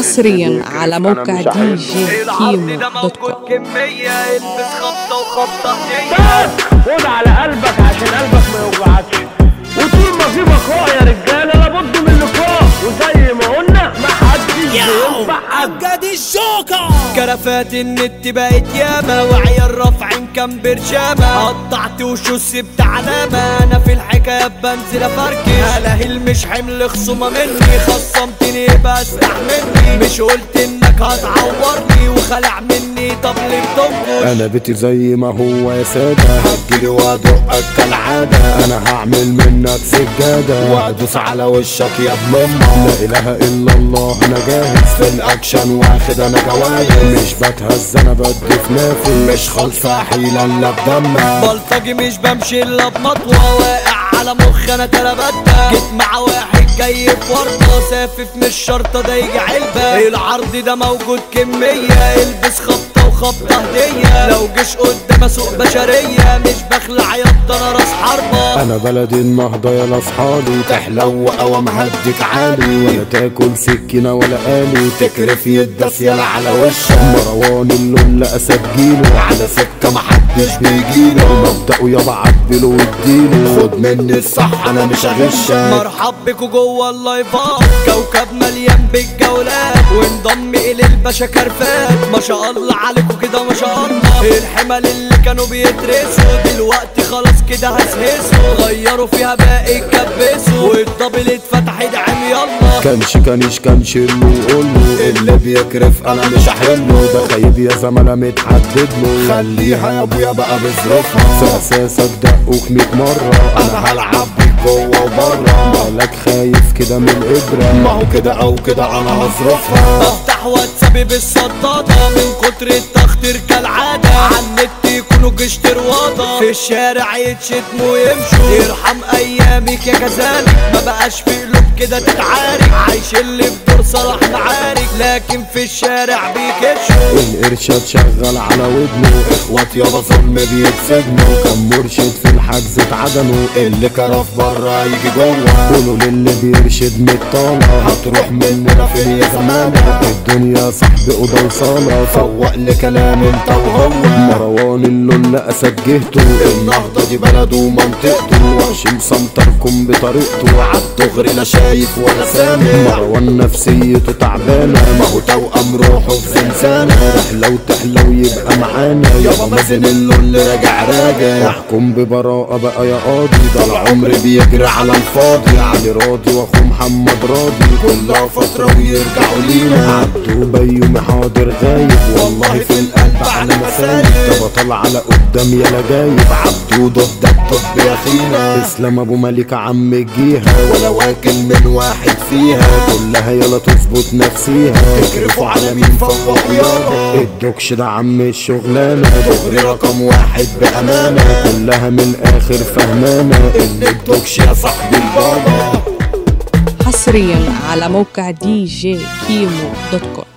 حصريا على موقع دي جي كيمو دوت كوم كمية البس خبطة وخبطة هدية خد على قلبك عشان قلبك ما يوجعكش وطول ما في بقاء يا رجاله لابد من لقاء وزي ما قلنا ما حدش بينفع أبجد الجوكر كرفات النت بقت ياما وعيال رافعين كام برشامة قطعت وشو سبت علامة أنا في الحكاية بنزل أفركش هلاهل مش حمل خصومة مني خصمتني يبقى استحملني مش قلت إنك هتعورني وخلع مني طب ليه بتنكش انا بيتي زي ما هو يا سادة هتجيلي وادقك كالعادة انا هعمل منك سجادة وادوس على وشك يا ابن امه لا اله الا الله انا جاهز في الاكشن واخد انا جوايز مش بتهز انا بدي في نافي مش خالصة حيلة الا بدمك بلطجي مش بمشي الا بمطوة واقع على مخ انا تلبتة جيت مع واحد جاي في ورطة سافف مش شرطة ده يجي علبة العرض ده موجود كمية البس خبطة وخبطة هدية لو جيش قدام اسوق بشرية مش بخلع يض انا راس حربة انا بلدي النهضة يا لاصحابي تحلو قوام هديك عالي ولا تاكل سكينة ولا آلي تكرف يدس يلا على وشك مروان اللول اسجيله على سكة محدش بيجيله مبدأه يابا عدله واديله خد مني الصح انا مش هغشك مرحب بكوا جوه اللايفات كوكب مليان بالجولات وانضم الى الباشا كرفات ما شاء الله عليكوا كده ما شاء الله الحمل اللي كانوا بيترسوا دلوقتي خلاص كده هسهسوا غيروا فيها باقي كبسوا والدبل اتفتح ادعم يلا كانش كانش كانش له وقوله اللي بيكرف انا مش هحله ده خايب يا زملاء متحدد له خليها يا ابويا بقى بظروفها في اساسك دقوك 100 مره انا هلعب بيك جوه وبره مالك خايف كده من الابره ما هو كده او كده انا هصرفها بفتح واتسابي بالصدادة من كتر التخطير كالعادة على النت يكونوا جيش ترواضة في الشارع يتشتموا ويمشوا يرحم ايامك يا كذلك ما بقاش في قلوب كده تتعارك عايش اللي في دور صلاح معارك لكن في الشارع بيكشوا الارشاد شغال على ودنه اخوات يابا ظلم بيتسجنوا كان مرشد في الحجز اتعدموا اللي كرف بره يجي جوه قولوا للي بيرشد مطالة هتروح مننا فين يا زمانة الدنيا صاحب اوضه وصالة فوق لكلام انت وهو مروان اللول اسجهته النهضة دي بلده ومنطقته وحش مسنطركم بطريقته عالدغري لا شايف ولا سامع مروان نفسيته تعبانة ما هو توأم روحه في زنزانة رحلة وتحلى ويبقى معانا يابا مازن اللول راجع راجع احكم ببراءة بقى يا قاضي ده العمر بيجري على الفاضي علي راضي واخو محمد راضي كلها فترة ويرجعوا لينا عبدو بيومي حاضر غايب والله في القلب على مسايب ده بطل على قدام يلا جايب عبدو ضد الطب يا اخينا اسلام ابو ملك عم الجيها ولا واكل من واحد فيها كلها يلا تظبط نفسيها تكرفوا على مين فوق يابا الدوكش ده عم الشغلانة دغري رقم واحد بأمانة كلها من الآخر فهمانة ان الدوكش يا صاحبي البابا حصريا على موقع دي جي كيمو دوت كوم